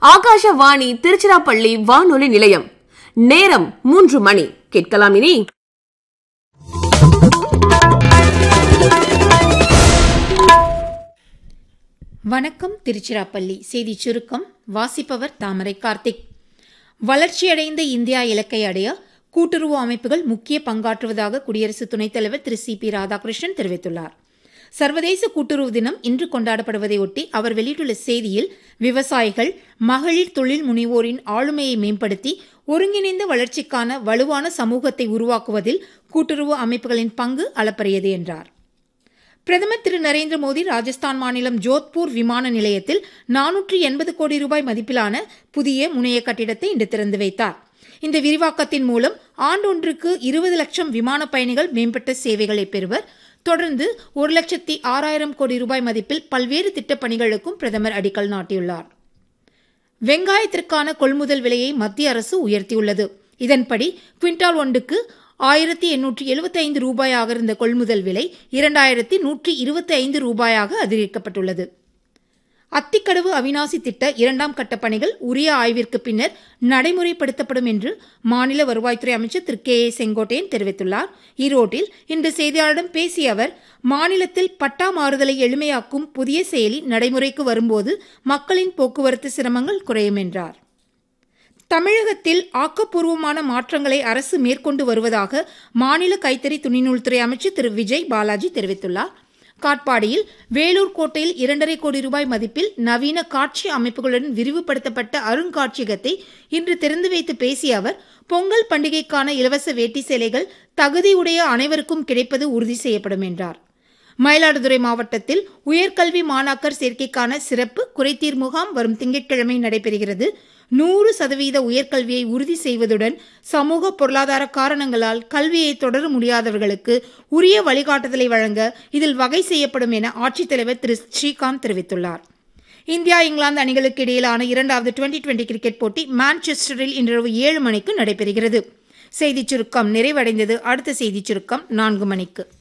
ஆகாஷவாணி திருச்சிராப்பள்ளி வானொலி நிலையம் நேரம் மூன்று மணி கேட்கலாம் இனி வணக்கம் திருச்சிராப்பள்ளி செய்தி சுருக்கம் வாசிப்பவர் தாமரை கார்த்திக் வளர்ச்சியடைந்த இந்தியா இலக்கை அடைய கூட்டுறவு அமைப்புகள் முக்கிய பங்காற்றுவதாக குடியரசு துணைத் தலைவர் திரு சி பி ராதாகிருஷ்ணன் தெரிவித்துள்ளார் சர்வதேச கூட்டுறவு தினம் இன்று கொண்டாடப்படுவதையொட்டி அவர் வெளியிட்டுள்ள செய்தியில் விவசாயிகள் மகளிர் தொழில் முனைவோரின் ஆளுமையை மேம்படுத்தி ஒருங்கிணைந்த வளர்ச்சிக்கான வலுவான சமூகத்தை உருவாக்குவதில் கூட்டுறவு அமைப்புகளின் பங்கு அளப்பரியது என்றார் பிரதமர் திரு நரேந்திர மோடி ராஜஸ்தான் மாநிலம் ஜோத்பூர் விமான நிலையத்தில் நானூற்று எண்பது கோடி ரூபாய் மதிப்பிலான புதிய முனைய கட்டிடத்தை இன்று திறந்து வைத்தார் இந்த விரிவாக்கத்தின் மூலம் ஆண்டொன்றுக்கு இருபது லட்சம் விமான பயணிகள் மேம்பட்ட சேவைகளை பெறுவர் தொடர்ந்து ஒரு லட்சத்தி ஆறாயிரம் கோடி ரூபாய் மதிப்பில் பல்வேறு திட்டப் பணிகளுக்கும் பிரதமர் அடிக்கல் நாட்டியுள்ளார் வெங்காயத்திற்கான கொள்முதல் விலையை மத்திய அரசு உயர்த்தியுள்ளது இதன்படி குவிண்டால் ஒன்றுக்கு ஆயிரத்தி எண்ணூற்றி எழுபத்தி ஐந்து ரூபாயாக இருந்த கொள்முதல் விலை இரண்டாயிரத்தி நூற்றி இருபத்தி ஐந்து ரூபாயாக அதிகரிக்கப்பட்டுள்ளது அத்திக்கடவு அவினாசி திட்ட இரண்டாம் கட்ட பணிகள் உரிய ஆய்விற்கு பின்னர் நடைமுறைப்படுத்தப்படும் என்று மாநில வருவாய்த்துறை அமைச்சர் திரு கே ஏ செங்கோட்டையன் தெரிவித்துள்ளார் ஈரோட்டில் இன்று செய்தியாளரிடம் பேசிய அவர் மாநிலத்தில் பட்டா மாறுதலை எளிமையாக்கும் புதிய செயலி நடைமுறைக்கு வரும்போது மக்களின் போக்குவரத்து சிரமங்கள் குறையும் என்றார் தமிழகத்தில் ஆக்கப்பூர்வமான மாற்றங்களை அரசு மேற்கொண்டு வருவதாக மாநில கைத்தறி துணிநூல்துறை அமைச்சர் திரு விஜய் பாலாஜி தெரிவித்துள்ளார் காட்பாடியில் வேலூர் கோட்டையில் இரண்டரை கோடி ரூபாய் மதிப்பில் நவீன காட்சி அமைப்புகளுடன் விரிவுபடுத்தப்பட்ட அருங்காட்சியகத்தை இன்று திறந்து வைத்து பேசிய அவர் பொங்கல் பண்டிகைக்கான இலவச வேட்டி சேலைகள் தகுதியுடைய அனைவருக்கும் கிடைப்பது உறுதி செய்யப்படும் என்றார் மயிலாடுதுறை மாவட்டத்தில் உயர்கல்வி மாணாக்கர் சேர்க்கைக்கான சிறப்பு குறைதீர் முகாம் வரும் திங்கட்கிழமை நடைபெறுகிறது நூறு சதவீத உயர்கல்வியை உறுதி செய்வதுடன் சமூக பொருளாதார காரணங்களால் கல்வியை தொடர முடியாதவர்களுக்கு உரிய வழிகாட்டுதலை வழங்க இதில் வகை செய்யப்படும் என ஆட்சித்தலைவர் திரு ஸ்ரீகாந்த் தெரிவித்துள்ளார் இந்தியா இங்கிலாந்து அணிகளுக்கு இடையிலான இரண்டாவது டுவெண்டி டுவெண்டி கிரிக்கெட் போட்டி மான்செஸ்டரில் இன்றிரவு ஏழு மணிக்கு நடைபெறுகிறது செய்திச் சுருக்கம் நிறைவடைந்தது அடுத்த செய்திச் சுருக்கம் நான்கு மணிக்கு